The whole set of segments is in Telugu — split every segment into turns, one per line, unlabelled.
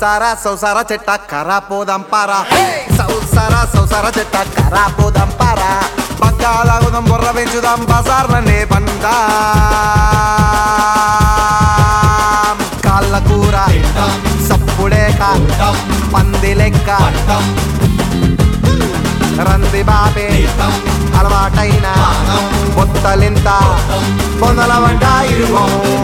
సౌసార సౌసార చెట్ట కరా పోదాం పారా సౌసార సౌసార చెట్ట కరా పోదాం పారా పక్కా తాగుదాం బుర్ర పెంచుదాం బజార్లనే పందా కాళ్ళ కూర సప్పుడేక పంది లెక్క రంది బాబే అలవాటైన బొత్తలింత పొందల వంట ఇరుగో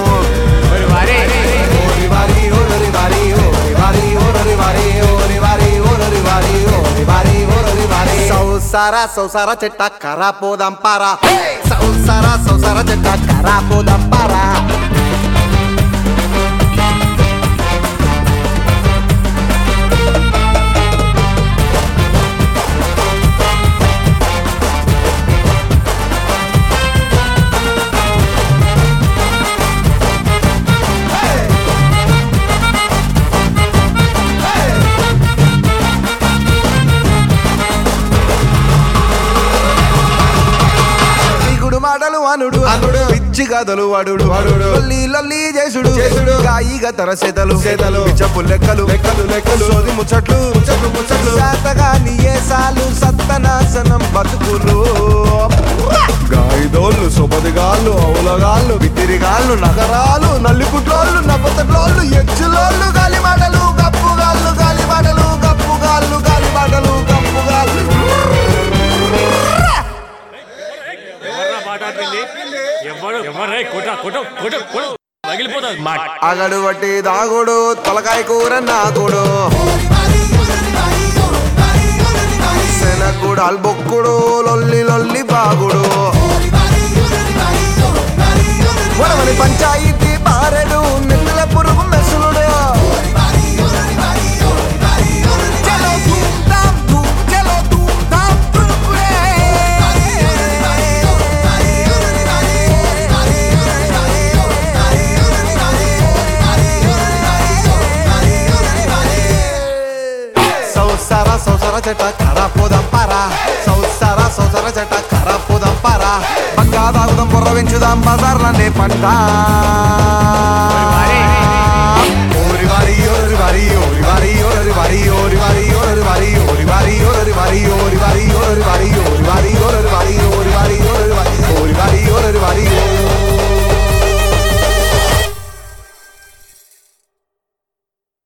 సౌసార సౌసార చెట్ట కరా పోదాం పారా సౌసార సౌసార చెట్ట కరా పోదాం పారా దిగుడు మాటలు అనుడు అనుడు పిచ్చి కథలు వాడుడు వాడుడు లొల్లి లొల్లి చేసుడు చేసుడు గాయిగా తర చేతలు చేతలు పిచ్చపు లెక్కలు లెక్కలు లెక్కలు సోది ముచ్చట్లు ముచ్చట్లు ముచ్చట్లు శాతగా నియేసాలు సత్తనాశనం బతుకులు గాయిదోళ్ళు సుపదిగాళ్ళు అవులగాళ్ళు బిత్తిరిగాళ్ళు నగరాలు నల్లిపుట్లోళ్ళు నవ్వతట్లోళ్ళు ఎచ్చులోళ్ళు గాలి మాటలు గప్పుగాళ్ళు గాలి మాటలు గప్పుగాళ్ళు గాలి మాటలు గప్పుగాళ్ళు
ఎవర్రా మాట్లాడుతుంది ఎవరు ఎవరే కొట కొట కొట కొట పగిలిపోతుంది మాట
అగడు బట్టి దాగుడు తలకాయ కూర నాకుడు శనగుడు అల్బొక్కుడు లొల్లి లొల్లి బాగుడు వరవని పంచాయితీ బారెడు నెత్తుల పురుగు మెసులుడు చలో ధూమ్ ధామ్ ధూమ్ చలో ధూమ్ ధామ్ తురుకుడే. సౌసార సౌసార చెట్ట కర పోదాం పారా సౌసార సౌసార చెట్ట కర పోదాం పారా పక్కా తాగుదాం బుర్ర పెంచుదాం బజార్లనే పంట